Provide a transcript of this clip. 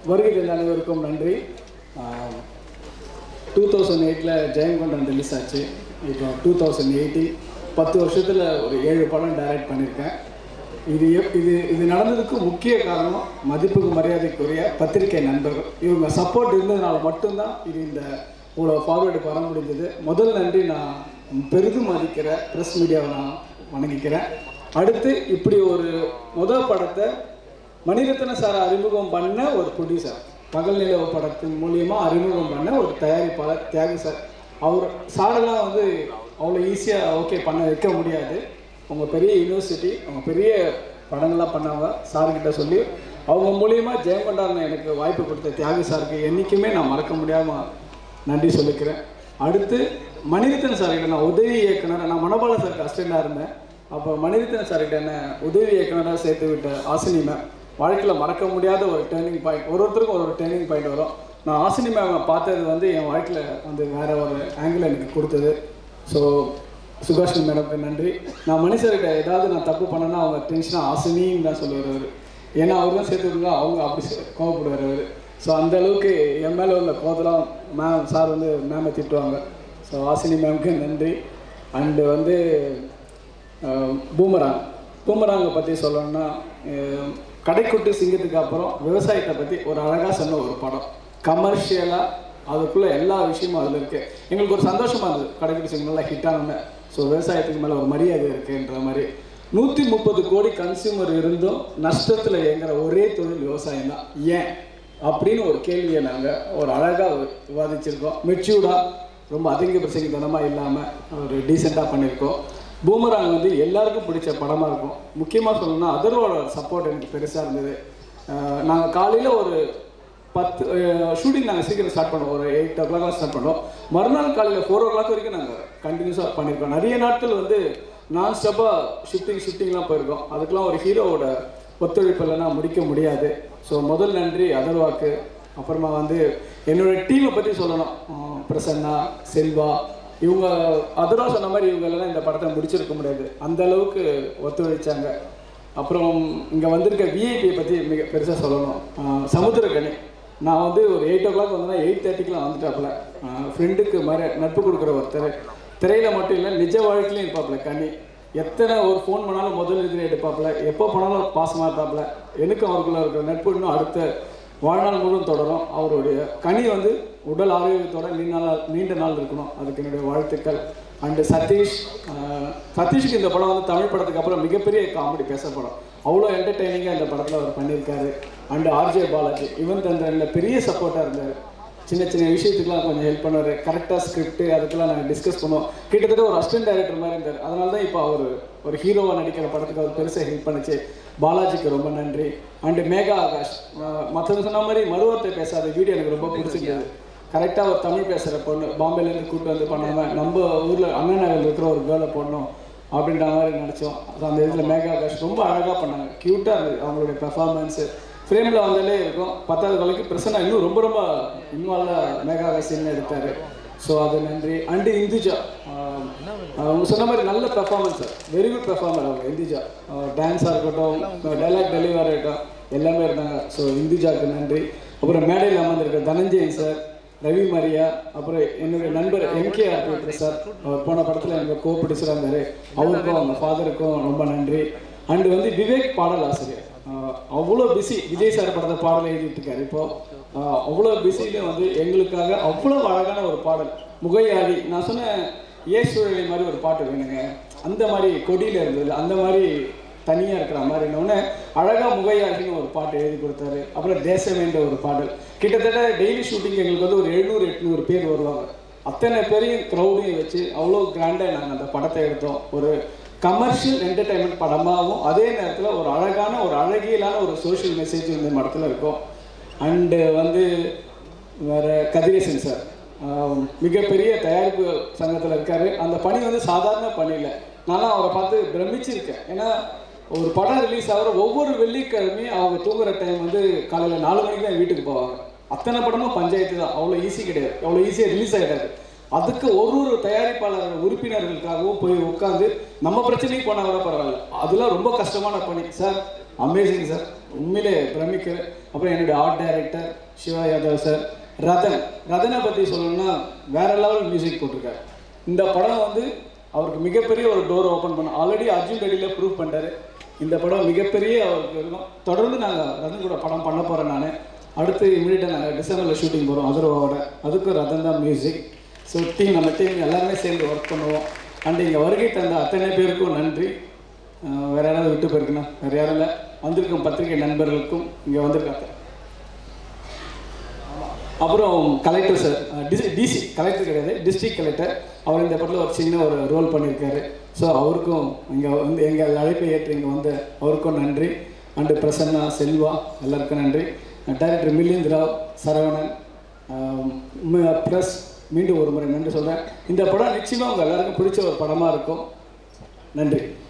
வருகை தந்த அனைவருக்கும் நன்றி டூ தௌசண்ட் எயிட்டில் ஜெயங்கொண்டன் ரிலீஸ் ஆச்சு இப்போ டூ தௌசண்ட் எயிட்டீன் பத்து வருஷத்தில் ஒரு ஏழு படம் டைரக்ட் பண்ணியிருக்கேன் இது எப் இது இது நடந்ததுக்கு முக்கிய காரணம் மதிப்புக்கு மரியாதைக்குரிய பத்திரிகை நண்பர்கள் இவங்க சப்போர்ட் இருந்ததுனால மட்டும்தான் இது இந்த இவ்வளோ ஃபார்வேர்டுக்கு வர முடிஞ்சது முதல் நன்றி நான் பெரிதும் மதிக்கிற ப்ரெஸ் மீடியாவை நான் வணங்கிக்கிறேன் அடுத்து இப்படி ஒரு முதல் படத்தை மணிரத்ன சார் அறிமுகம் பண்ண ஒரு ப்ரொடியூசர் பகல் நிலவு படத்தின் மூலியமாக அறிமுகம் பண்ண ஒரு தயாரிப்பாளர் தியாகி சார் அவர் சாரெல்லாம் வந்து அவ்வளோ ஈஸியாக ஓகே பண்ண வைக்க முடியாது அவங்க பெரிய யூனிவர்சிட்டி அவங்க பெரிய படங்கள்லாம் பண்ணாங்க சார்கிட்ட சொல்லி அவங்க மூலியமாக ஜெயங்கொண்டாரன் எனக்கு வாய்ப்பு கொடுத்த தியாகி சாருக்கு என்றைக்குமே நான் மறக்க முடியாமல் நன்றி சொல்லிக்கிறேன் அடுத்து மணிரத்ன சார்கிட்ட நான் உதவி இயக்குனர் நான் மனபால சாருக்கு அசிஸ்டண்டாக இருந்தேன் அப்போ மணிரத்ன சார்கிட்ட என்ன உதவி இயக்குனராக சேர்த்து விட்ட ஆசினி மேம் வாழ்க்கையில் மறக்க முடியாத ஒரு டேர்னிங் பாயிண்ட் ஒரு ஒருத்தருக்கும் ஒரு ஒரு டேர்னிங் பாயிண்ட் வரும் நான் ஆசினி மேமை பார்த்தது வந்து என் வாழ்க்கையில் வந்து வேற ஒரு ஆங்கிள் எனக்கு கொடுத்தது ஸோ சுபாஷினி மேடம்க்கு நன்றி நான் மனுஷர்கிட்ட ஏதாவது நான் தப்பு பண்ணேன்னா அவங்க டென்ஷனாக ஆசினின்னு தான் சொல்லுவார் ஏன்னா அவர் தான் சேர்த்துருந்தா அவங்க அப்படி செ- கோவப்படுவார் அவர் ஸோ அந்த அளவுக்கு என் மேலே உள்ள கோதலாம் மேம் சார் வந்து மேமை திட்டுவாங்க ஸோ ஆசினி மேம்க்கு நன்றி அண்டு வந்து அஹ், பூமராங் பூமராங்கை பற்றி சொல்லணும்னா அஹ், கடைக்குட்டி சிங்கத்துக்கு அப்புறம் விவசாயத்தை பற்றி ஒரு அழகாக சொன்ன ஒரு படம் கமர்ஷியலாக அதுக்குள்ளே எல்லா விஷயமும் அதில் இருக்குது எங்களுக்கு ஒரு சந்தோஷமாக இருந்தது கடைக்குட்டி சிங்கம் நல்லா ஹிட் ஆனோன்னு ஸோ விவசாயத்துக்கு மேலே ஒரு மரியாதை இருக்குன்ற மாதிரி நூற்றி முப்பது கோடி கன்சியூமர் இருந்தும் நஷ்டத்தில் இயங்குற ஒரே தொழில் விவசாயம் தான் ஏன் அப்படின்னு ஒரு கேள்வியை நாங்கள் ஒரு அழகாக விவாதிச்சிருக்கோம் மெச்சூர்டாக ரொம்ப அதிக பிரசங்கித்தனமாக இல்லாமல் ஒரு டீசெண்டாக பண்ணியிருக்கோம் பூமராங் வந்து எல்லாருக்கும் பிடிச்ச படமாக இருக்கும் முக்கியமாக சொல்லணும்னா அதர்வோட சப்போர்ட் எனக்கு பெருசாக இருந்தது நாங்கள் காலையில் ஒரு பத்து ஷூட்டிங் நாங்கள் சீக்கிரம் ஸ்டார்ட் பண்ணோம் ஒரு எயிட் ஓ கிளாக் ஸ்டார்ட் பண்ணோம் மறுநாள் காலையில் ஃபோர் ஓ கிளாக் வரைக்கும் நாங்கள் கண்டினியூஸாக பண்ணியிருக்கோம் நிறைய நாட்கள் வந்து நான் ஸ்டாப்பாக ஷிஃப்டிங் ஷிஃப்டிங்லாம் போயிருக்கோம் அதுக்கெலாம் ஒரு ஹீரோவோட ஒத்துழைப்பு இல்லைன்னா முடிக்க முடியாது ஸோ முதல் நன்றி அதர்வாக்கு அப்புறமா வந்து என்னோட டீமை பற்றி சொல்லணும் அஹ் பிரசன்னா செல்வா இவங்க அதர்வா சொன்ன மாதிரி இவங்க எல்லாம் இந்த படத்தை முடிச்சிருக்க முடியாது அந்த அளவுக்கு ஒத்துழைச்சாங்க அப்புறம் இங்கே வந்திருக்க விஐபியை பற்றி மிக பெருசாக சொல்லணும் அஹ் சமுத்திரக்கனி நான் வந்து ஒரு எயிட் ஓ கிளாக் வந்தேன்னா எயிட் தேர்ட்டிக்கெலாம் வந்துட்டாப்புல ஃப்ரெண்டுக்கு மாதிரி நட்பு கொடுக்குற ஒருத்தர் திரையில் மட்டும் இல்லை நிஜ வாழ்க்கையிலையும் இருப்பாப்புல கனி எத்தனை ஒரு ஃபோன் பண்ணாலும் முதல் இதில் எடுப்பாப்புல எப்போ போனாலும் பாசமாக இருப்பாப்புல எனக்கும் அவருக்குள்ள இருக்கிற நட்பு இன்னும் அடுத்த வாழ்நாள் முழுவதும் தொடரும் அவருடைய கனி வந்து உடல் ஆரோக்கியத்தோட நீண்ட நாள் நீண்ட நாள் இருக்கணும் அதுக்கு என்னுடைய வாழ்த்துக்கள் அண்டு சதீஷ் ஆஹ், சதீஷ்க்கு இந்த படம் வந்து தமிழ் படத்துக்கு அப்புறம் மிகப்பெரிய காமெடி பேசப்படும் அவ்வளோ என்டர்டெய்னிங்காக இந்த படத்தில் அவர் பண்ணியிருக்காரு அண்டு ஆர்ஜே பாலாஜி இவன் தந்திரனில் பெரிய சப்போர்ட்டாக இருந்தார் சின்ன சின்ன விஷயத்துக்குலாம் கொஞ்சம் ஹெல்ப் பண்ணுவார் கரெக்டாக ஸ்கிரிப்ட் அதுக்கெல்லாம் நாங்கள் டிஸ்கஸ் பண்ணுவோம் கிட்டத்தட்ட ஒரு அசிஸ்டன்ட் டைரக்டர் மாதிரி இருந்தார் அதனால தான் இப்போ அவர் ஒரு ஹீரோவாக நடிக்கிற படத்துக்கு அவர் பெருசாக ஹெல்ப் பண்ணுச்சு பாலாஜிக்கு ரொம்ப நன்றி அண்டு மேகா ஆகாஷ் மற்றவங்க சொன்ன மாதிரி மறுவார்த்தை பேசாத வீடியோ எனக்கு ரொம்ப பிடிச்சிருந்தது கரெக்டாக ஒரு தமிழ் பேசுகிற பொண்ணு பாம்பேலேருந்து கூப்பிட்டு வந்து பண்ணாமல் நம்ம ஊரில் அண்ணா நகரில் இருக்கிற ஒரு கேர்ளை போடணும் அப்படின்ற மாதிரி நினச்சோம் அந்த இதில் மேகா ஆகாஷ் ரொம்ப அழகாக பண்ணாங்க க்யூட்டாக இருந்தது அவங்களுடைய பெர்ஃபார்மன்ஸு ஃப்ரேமில் வந்தாலே இருக்கும் பத்தாவது கொலைக்கு பிரசன்னா இன்னும் ரொம்ப ரொம்ப இன்வால்வாக மேகா ஆகாஷ் எடுத்தார் ஸோ அது நன்றி அண்டு இந்துஜா ஆஹ் அவங்க சொன்ன மாதிரி நல்ல பெர்ஃபார்மன்ஸ் வெரி குட் பெர்ஃபார்மர் அவங்க இந்துஜா டான்ஸாக இருக்கட்டும் டைலாக் டெலிவரி இருக்கட்டும் எல்லாமே இருந்தாங்க ஸோ இந்துஜாவுக்கு நன்றி அப்புறம் மேடையில் அமர்ந்திருக்க தனஞ்சயன் சார் ரவி மரியா அப்புறம் என்னுடைய நண்பர் எம்கேஆர் பீட்டர் சார் அவர் போன படத்தில் எனக்கு கோ ப்ரொடியூசராக இருந்தார் அவருக்கும் அவங்க ஃபாதருக்கும் ரொம்ப நன்றி அண்டு வந்து விவேக் பாடல் ஆசிரியர் ஆஹ் அவ்வளோ பிஸி விஜய் சார் படத்தை பாடல் எழுதிட்டு இருக்காரு இப்போ ஆஹ் அவ்வளோ பிஸிலையும் வந்து எங்களுக்காக அவ்வளோ அழகான ஒரு பாடல் முகையாடி நான் சொன்னேன் ஏ சூழலை மாதிரி ஒரு பாட்டு வேணுங்க அந்த மாதிரி கொடியில் இருந்தது அந்த மாதிரி தனியாக இருக்கிற மாதிரி இன்னொன்று அழகாக முகையாடின்னு ஒரு பாட்டு எழுதி கொடுத்தாரு அப்புறம் தேசமேன்ற ஒரு பாடல் கிட்டத்தட்ட டெய்லி ஷூட்டிங் எங்களுக்கு வந்து ஒரு எழுநூறு எட்நூறு பேர் வருவாங்க அத்தனை பேரையும் க்ரௌடையும் வச்சு அவ்வளோ கிராண்டாக நாங்கள் அந்த படத்தை எடுத்தோம் ஒரு கமர்ஷியல் என்டர்டைன்மெண்ட் படமாகவும் அதே நேரத்தில் ஒரு அழகான ஒரு அழகியலான ஒரு சோஷியல் மெசேஜ் இந்த படத்தில் இருக்கும் அண்டு வந்து வேறு கதிரேசன் சார் ஆஹ் மிகப்பெரிய தயாரிப்பு சங்கத்தில் இருக்கார் அந்த பணி வந்து சாதாரண பணி இல்லை நானும் அவரை பார்த்து பிரமிச்சிருக்கேன் ஏன்னா ஒரு படம் ரிலீஸ் ஆகிற ஒவ்வொரு வெள்ளிக்கிழமையும் அவங்க தூங்குற டைம் வந்து காலையில் நாலு மணிக்கு தான் வீட்டுக்கு போவாங்க அத்தனை படமும் பஞ்சாயத்து தான் அவ்வளோ ஈஸி கிடையாது அவ்வளோ ஈஸியாக ரிலீஸ் ஆகிடாது அதுக்கு ஒரு ஒரு தயாரிப்பாளர் உறுப்பினர்களுக்காகவும் போய் உட்காந்து நம்ம பிரச்சனைக்கு போனால் கூட பரவாயில்ல அதெல்லாம் ரொம்ப கஷ்டமான பணி சார் அமேசிங் சார் உண்மையிலே பிரமிக்கிறேன் அப்புறம் என்னுடைய art director Siva Yadav sir Rathan ரதனை பற்றி சொல்லணும்னா வேற லெவல் மியூசிக் போட்டிருக்காரு இந்த படம் வந்து அவருக்கு மிகப்பெரிய ஒரு டோர் ஓப்பன் பண்ணோம் ஆல்ரெடி அர்ஜுன் ரெடியில் ப்ரூவ் பண்ணிட்டாரு இந்த படம் மிகப்பெரிய அவருக்கு இருக்கும் தொடர்ந்து நாங்கள் ரதன் கூட படம் பண்ண போகிறேன் நான் அடுத்து இமீடியட்டாக நாங்கள் டிசம்பரில் ஷூட்டிங் போகிறோம் அதர்வாவோட அதுக்கும் ரதன் தான் மியூசிக் ஸோ டீம் நம்ம டீம் எல்லாருமே சேர்ந்து ஒர்க் பண்ணுவோம் அண்ட் இங்கே வருகை தந்த அத்தனை பேருக்கும் நன்றி அஹ் வேற யாராவது விட்டு போயிருக்குண்ணா வேற யாரும் இல்லை வந்திருக்கும் பத்திரிகை நண்பர்களுக்கும் இங்கே வந்திருக்காங்க அப்புறம் collector sir DC DC collector கிடையாது டிஸ்ட்ரிக்ட் கலெக்டர் அவர் இந்த படத்தில் ஒரு சின்ன ஒரு ரோல் பண்ணியிருக்காரு ஸோ அவருக்கும் இங்கே வந்து எங்கள் அழைப்பை ஏற்று இங்கே வந்து அவருக்கும் நன்றி அண்டு பிரசன்னா செல்வா எல்லாருக்கும் நன்றி டைரக்டர் மில்லிந்த் ராவ் சரவணன் ப்ளஸ் மீண்டும் ஒரு முறை நன்றி சொல்கிறேன் இந்த படம் நிச்சயமாக உங்கள் எல்லாருக்கும் பிடிச்ச ஒரு படமாக இருக்கும் நன்றி